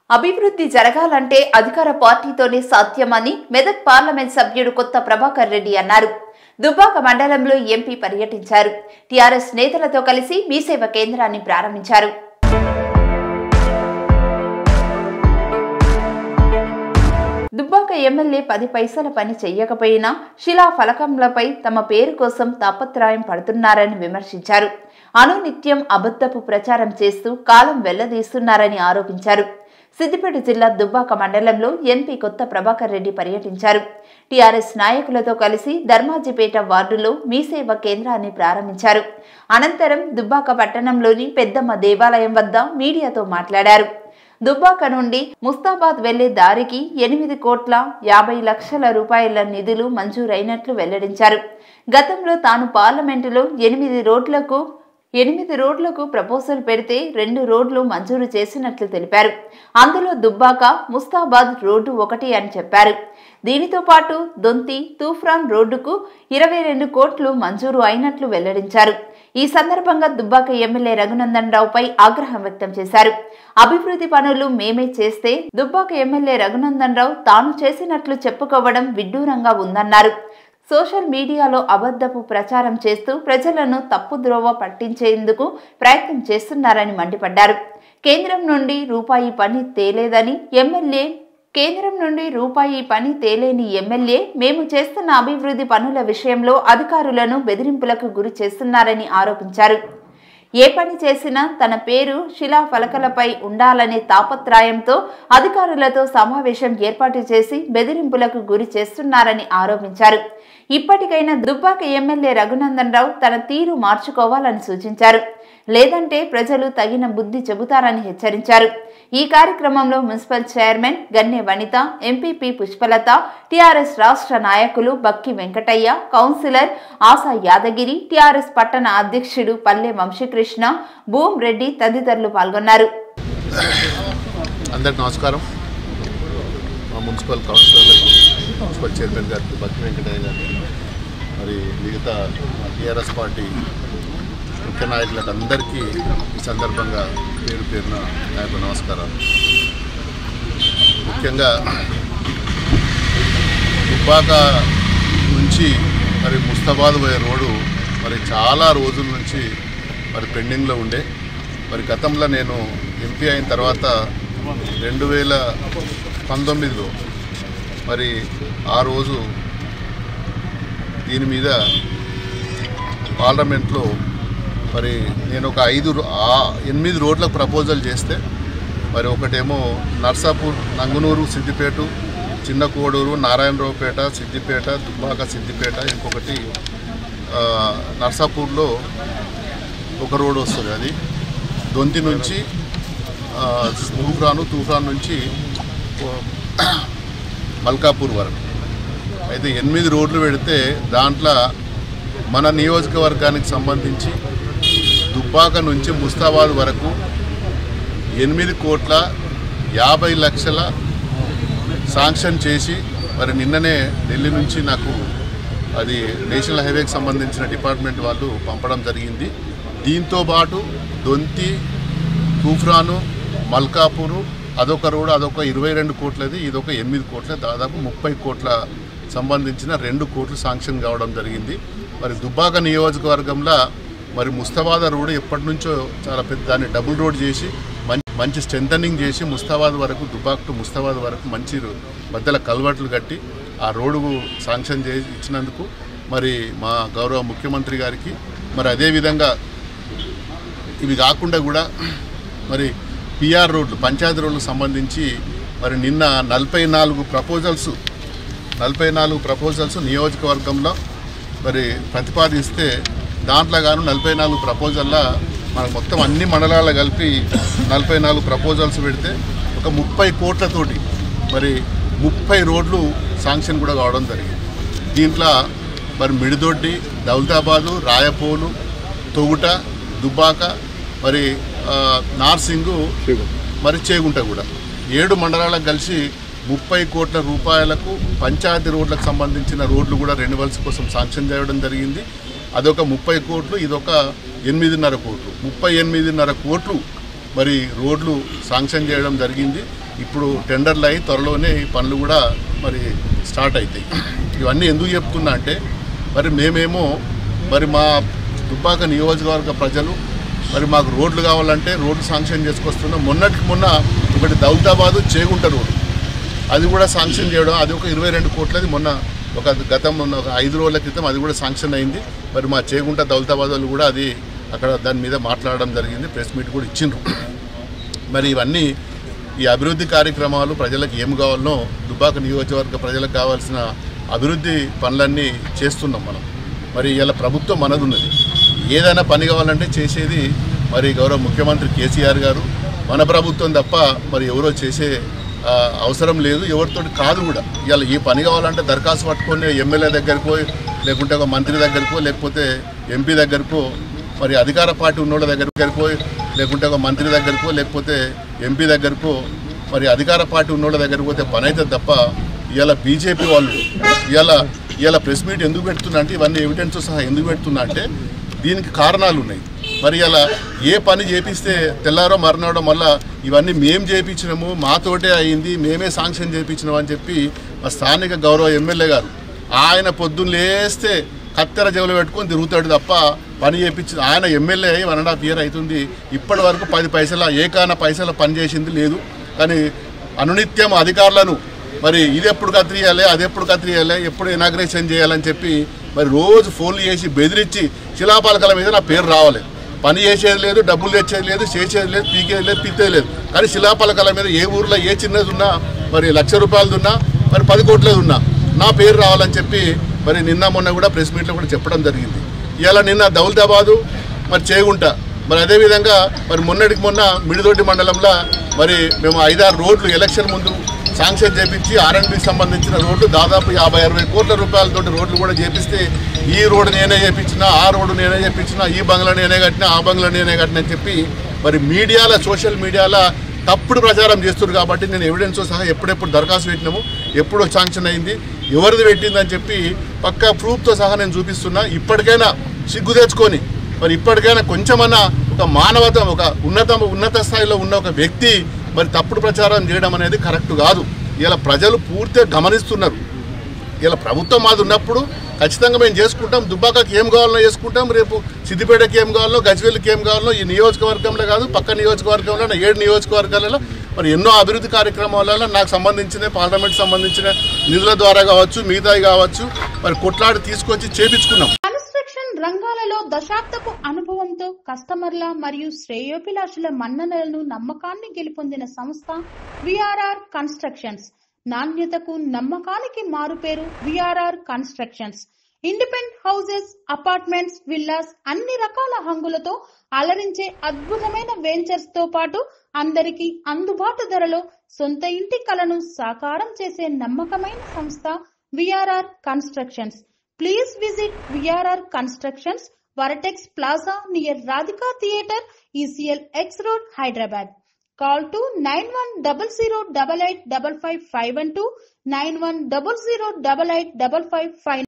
అభివృద్ధి జరగాలంటే అధికార పార్టీతోనే సాధ్యమని మెదక్ పార్లమెంట్ సభ్యుడు కొత్త ప్రభాకర్ రెడ్డి అన్నారు దుబ్బాక మండలంలో ఎంపీ పర్యటించారు టీఆర్ఎస్ నేతలతో కలిసి మీ సేవ కేంద్రాన్ని ప్రారంభించారు దుబ్బాక ఎమ్మెల్యే పది పైసల పని చెయ్యకపోయినా శిలా ఫలకంలపై తమ పేరు కోసం తాపత్రయం పడుతున్నారని విమర్శించారు అనునిత్యం అబద్ధపు ప్రచారం చేస్తూ కాలం వెళ్లదీస్తున్నారని ఆరోపించారు సిద్దిపేట జిల్లా దుబ్బాక మండలంలో ఎంపీ కొత్త ప్రభాకర్ రెడ్డి పర్యటించారు టీఆర్ఎస్ నాయకులతో కలిసి ధర్మాజిపేట వార్డులో మీ సేవ కేంద్రాన్ని ప్రారంభించారు అనంతరం దుబ్బాక పట్టణంలోని పెద్దమ్మ దేవాలయం వద్ద మీడియాతో మాట్లాడారు దుబ్బాక నుండి ముస్తాబాద్ వెళ్లే దారికి ఎనిమిది కోట్ల యాభై లక్షల రూపాయల నిధులు మంజూరైనట్లు వెల్లడించారు గతంలో తాను పార్లమెంటులో ఎనిమిది రోడ్లకు ఎనిమిది రోడ్లకు ప్రపోజల్ పెడితే రెండు రోడ్లు మంజూరు చేసినట్లు తెలిపారు అందులో దుబ్బాక ముస్తాబాద్ రోడ్డు ఒకటి అని చెప్పారు దీనితో పాటు దొంతి తూఫ్రాన్ రోడ్డుకు ఇరవై రెండు కోట్లు మంజూరు అయినట్లు వెల్లడించారు ఈ సందర్భంగా దుబ్బాక ఎమ్మెల్యే రఘునందన్ రావుపై ఆగ్రహం వ్యక్తం చేశారు అభివృద్ధి పనులు మేమే చేస్తే దుబ్బాక ఎమ్మెల్యే రఘునందన్ రావు తాను చేసినట్లు చెప్పుకోవడం విడ్డూరంగా ఉందన్నారు సోషల్ మీడియాలో అబద్ధపు ప్రచారం చేస్తూ ప్రజలను తప్పుద్రోవ పట్టించేందుకు ప్రయత్నం చేస్తున్నారని మండిపడ్డారు కేంద్రం నుండి రూపాయి పని తేలేదని ఎమ్మెల్యే కేంద్రం నుండి రూపాయి పని తేలేని ఎమ్మెల్యే మేము చేస్తున్న అభివృద్ధి పనుల విషయంలో అధికారులను బెదిరింపులకు గురి చేస్తున్నారని ఆరోపించారు ఏ పని చేసినా తన పేరు శిలాఫలకలపై ఉండాలనే తాపత్రయంతో అధికారులతో సమావేశం ఏర్పాటు చేసి బెదిరింపులకు గురి చేస్తున్నారని ఆరోపించారు ఇప్పటికైనా దుబ్బాక ఎమ్మెల్యే రఘునందన్ రావు తన తీరు మార్చుకోవాలని సూచించారు లేదంటే ప్రజలు తగిన బుద్ధి చెబుతారని హెచ్చరించారు ఈ కార్యక్రమంలో municipal chairman Ganne Vanitha MPP Pushpalatha TRS రాష్ట్ర నాయకులు బక్కి వెంకటయ్య కౌన్సిలర్ ఆశా యాదగిరి టీఆర్ఎస్ పట్టణ అధ్యక్షుడు పల్లె వంశీకృష్ణ భూమ్ రెడ్డి తదితరులు పాల్గొన్నారు అందరికి నమస్కారం మా మున్సిపల్ కౌన్సిలర్లకు మున్సిపల్ చైర్మన్ గారికి బక్కి వెంకటయ్య గారికి మరి మిగతా టీఆర్ఎస్ పార్టీ ముఖ్య నాయకులకు అందరికీ ఈ సందర్భంగా పేరు పేరున నాకు నమస్కారాలు ముఖ్యంగా దుబ్బాక నుంచి మరి ముస్తాబాద్ పోయే రోడ్డు మరి చాలా రోజుల నుంచి మరి పెండింగ్లో ఉండే మరి గతంలో నేను ఎంపీ అయిన తర్వాత రెండు వేల పంతొమ్మిదిలో మరి ఆ రోజు దీని మీద పార్లమెంట్లో మరి నేను ఒక ఐదు రో- ఆ ఎనిమిది రోడ్లకు ప్రపోజల్ చేస్తే మరి ఒకటేమో నర్సాపూర్ నంగునూరు సిద్దిపేట చిన్న కోడూరు నారాయణరావుపేట సిద్దిపేట దుబ్బాక సిద్దిపేట ఇంకొకటి ఆ, నర్సాపూర్లో ఒక రోడ్ వస్తుంది అది దొంతి నుంచి ఆ, తూఫాను తూఫాన్ నుంచి ఓ, మల్కాపూర్ వరకు అయితే ఎనిమిది రోడ్లు పెడితే దాంట్లో మన నియోజకవర్గానికి సంబంధించి దుబ్బాక నుంచి ముస్తాబాద్ వరకు ఎనిమిది కోట్ల యాభై లక్షల శాంక్షన్ చేసి మరి నిన్ననే ఢిల్లీ నుంచి నాకు అది నేషనల్ హైవేకి సంబంధించిన డిపార్ట్మెంట్ వాళ్ళు పంపడం జరిగింది దీంతో పాటు దొంతి తూఫ్రాను మల్కాపూరు అదొక రోడ్ అదొక ఇరవై రెండు కోట్లది ఇదొక ఎనిమిది కోట్ల దాదాపు ముప్పై కోట్ల సంబంధించిన రెండు కోట్లు శాంక్షన్ కావడం జరిగింది మరి దుబ్బాక నియోజకవర్గంలో మరి ముస్తాబాద్ రోడ్ ఎప్పటి నుంచో చాలా పెద్ద దాన్ని డబుల్ రోడ్ చేసి మంచి మంచి స్ట్రెంథనింగ్ చేసి ముస్తాబాద్ వరకు దుబ్బాక్ టు ముస్తాబాద్ వరకు మంచి రో- మధ్యలో కల్వర్ట్లు కట్టి ఆ రోడ్డు శాంక్షన్ చేసి ఇచ్చినందుకు మరి మా గౌరవ ముఖ్యమంత్రి గారికి మరి అదేవిధంగా ఇవి కాకుండా కూడా మరి పిఆర్ రోడ్లు పంచాయతీ రోడ్లకు సంబంధించి మరి నిన్న నలభై నాలుగు ప్రపోజల్స్ నలభై నాలుగు ప్రపోజల్స్ నియోజకవర్గంలో మరి ప్రతిపాదిస్తే దాంట్లో గాను నలభై నాలుగు ప్రపోజల్లో మనకు మొత్తం అన్ని మండలాలు కలిపి నలభై నాలుగు ప్రపోజల్స్ పెడితే ఒక ముప్పై కోట్లతోటి మరి ముప్పై రోడ్లు శాంక్షన్ కూడా కావడం జరిగింది దీంట్లో మరి మిడిదొడ్డి దౌలతాబాదు రాయపోలు తొగుట దుబ్బాక మరి ఆ, నార్సింగు మరి చేగుంట కూడా ఏడు మండలాలకు కలిసి ముప్పై కోట్ల రూపాయలకు పంచాయతీ రోడ్లకు సంబంధించిన రోడ్లు కూడా రెన్యువల్స్ కోసం శాంక్షన్ చేయడం జరిగింది అదొక ముప్పై కోట్లు ఇదొక ఎనిమిదిన్నర కోట్లు ముప్పై ఎనిమిదిన్నర కోట్లు మరి రోడ్లు శాంక్షన్ చేయడం జరిగింది ఇప్పుడు టెండర్లు అయి త్వరలోనే ఈ పనులు కూడా మరి స్టార్ట్ అవుతాయి ఇవన్నీ ఎందుకు చెప్తున్నా అంటే మరి మేమేమో మరి మా దుబ్బాక నియోజకవర్గ ప్రజలు మరి మాకు రోడ్లు కావాలంటే రోడ్లు శాంక్షన్ చేసుకొస్తున్నాం మొన్నటికి మొన్న ఒకటి దౌలతాబాదు చేగుంట రోడ్డు అది కూడా శాంక్షన్ చేయడం అది ఒక ఇరవై రెండు కోట్లది మొన్న ఒక గతం మొన్న ఒక ఐదు రోజుల క్రితం అది కూడా శాంక్షన్ అయింది మరి మా చేగుంట దౌలతాబాద్ వాళ్ళు కూడా అది అక్కడ దాని మీద మాట్లాడడం జరిగింది ప్రెస్ మీట్ కూడా ఇచ్చిండ్రు మరి ఇవన్నీ ఈ అభివృద్ధి కార్యక్రమాలు ప్రజలకు ఏం కావాలనో దుబ్బాక నియోజకవర్గ ప్రజలకు కావాల్సిన అభివృద్ధి పనులన్నీ చేస్తున్నాం మనం మరి ఇలా ప్రభుత్వం మనది ఉన్నది ఏదైనా పని కావాలంటే చేసేది మరి గౌరవ ముఖ్యమంత్రి కేసీఆర్ గారు మన ప్రభుత్వం తప్ప మరి ఎవరో చేసే ఆ, అవసరం లేదు ఎవరితోటి కాదు కూడా ఇవాళ ఈ పని కావాలంటే దరఖాస్తు పట్టుకొని ఎమ్మెల్యే దగ్గరకో లేకుంటే ఒక మంత్రి దగ్గరకో లేకపోతే ఎంపీ దగ్గరకో మరి అధికార పార్టీ ఉన్నోళ్ళ దగ్గరకో లేకుంటే ఒక మంత్రి దగ్గరకో లేకపోతే ఎంపీ దగ్గరకో మరి అధికార పార్టీ ఉన్నోళ్ళ దగ్గరకు పోతే పని అవుతుంది తప్ప ఇవాళ బీజేపీ వాళ్ళు ఇవాళ ఇవాళ ప్రెస్ మీట్ ఎందుకు పెడుతున్నా అంటే ఇవన్నీ ఎవిడెన్స్ సహా ఎందుకు పెడుతున్నా అంటే దీనికి కారణాలు ఉన్నాయి మరి ఇలా ఏ పని చేపిస్తే తెల్లారో మర్నాడో మళ్ళా ఇవన్నీ మేము చేయించినాము మాతోటే అయింది మేమే శాంక్షన్ చేయించినాం అని చెప్పి మా స్థానిక గౌరవ ఎమ్మెల్యే గారు ఆయన పొద్దున్న లేస్తే కత్తెర జవులు పెట్టుకొని తిరుగుతాడు తప్ప పని చేయించి ఆయన ఎమ్మెల్యే అయ్యి వన్ అండ్ హాఫ్ ఇయర్ అవుతుంది ఇప్పటి వరకు పది పైసల ఏకాన పైసల పని చేసింది లేదు కానీ అనునిత్యం అధికారులను మరి ఇది ఎప్పుడు కత్తిరియాలి అది ఎప్పుడు కత్తిరియాలి ఎప్పుడు ఇనాగ్రేషన్ చేయాలని చెప్పి మరి రోజు ఫోన్లు చేసి బెదిరించి శిలాపాలకల మీద నా పేరు రావాలి పని చేసేది లేదు డబ్బులు తెచ్చేది లేదు చేసేది లేదు పీకేది లేదు పీకేది లేదు కానీ శిలాపలకల మీద ఏ ఊర్లో ఏ చిన్నది ఉన్నా మరి లక్ష రూపాయలది ఉన్నా మరి పది కోట్లది ఉన్నా నా పేరు రావాలని చెప్పి మరి నిన్న మొన్న కూడా ప్రెస్ మీట్లో కూడా చెప్పడం జరిగింది ఇలా నిన్న దౌలతాబాదు మరి చేగుంట మరి అదేవిధంగా మరి మొన్నటికి మొన్న మిడిదొడ్డి మండలంలో మరి మేము ఐదారు రోడ్లు ఎలక్షన్ ముందు శాంక్షన్ చేపించి ఆర్ఎండ్బికి సంబంధించిన రోడ్లు దాదాపు యాభై అరవై కోట్ల రూపాయలతోటి రోడ్లు కూడా చేపిస్తే ఈ రోడ్డు నేనే చేపించిన ఆ రోడ్డు నేనే చేపించిన ఈ బంగ్లా నేనే కట్టిన ఆ బంగ్లా నేనే కట్టిన అని చెప్పి మరి మీడియాలో సోషల్ మీడియాలో తప్పుడు ప్రచారం చేస్తున్నారు కాబట్టి నేను ఎవిడెన్స్ సహా ఎప్పుడెప్పుడు దరఖాస్తు పెట్టినాము ఎప్పుడు శాంక్షన్ అయింది ఎవరిది పెట్టిందని చెప్పి పక్కా ప్రూఫ్తో సహా నేను చూపిస్తున్నా ఇప్పటికైనా సిగ్గు తెచ్చుకొని మరి ఇప్పటికైనా కొంచెమన్నా ఒక మానవత ఒక ఉన్నత ఉన్నత స్థాయిలో ఉన్న ఒక వ్యక్తి మరి తప్పుడు ప్రచారం చేయడం అనేది కరెక్ట్ కాదు ఇలా ప్రజలు పూర్తిగా గమనిస్తున్నారు ఇలా ప్రభుత్వం మాది ఉన్నప్పుడు ఖచ్చితంగా మేము చేసుకుంటాం దుబ్బాకకి ఏం కావాలో చేసుకుంటాం రేపు సిద్దిపేటకి ఏం కావాలో గజ్వేల్కి ఏం కావాలో ఈ నియోజకవర్గంలో కాదు పక్క నియోజకవర్గంలో నా ఏడు నియోజకవర్గాలలో మరి ఎన్నో అభివృద్ధి కార్యక్రమాలలో నాకు సంబంధించిన పార్లమెంట్ సంబంధించిన నిధుల ద్వారా కావచ్చు మిగతాయి కావచ్చు మరి కొట్లాడి తీసుకొచ్చి చేపించుకున్నాం కన్స్ట్రక్షన్ రంగాలలో దశాబ్దపు అనుభవంతో కస్టమర్ల మరియు శ్రేయోభిలాషుల మన్ననలను నమ్మకాన్ని గెలుపొందిన సంస్థ విఆర్ఆర్ కన్స్ట్రక్షన్స్ నాణ్యతకు నమ్మకానికి మారుపేరు VRR constructions independent houses apartments villas అన్ని రకాల హంగులతో అలరించే అద్భుతమైన వెంచర్స్ తో పాటు అందరికీ అందుబాటు ధరలో సొంత ఇంటి కలను సాకారం చేసే నమ్మకమైన సంస్థ VRR constructions please visit VRR constructions Vertex plaza near Radhika theatre ECIL X road Hyderabad call to nine one double zero double eight double five five one two nine one double zero double eight double five five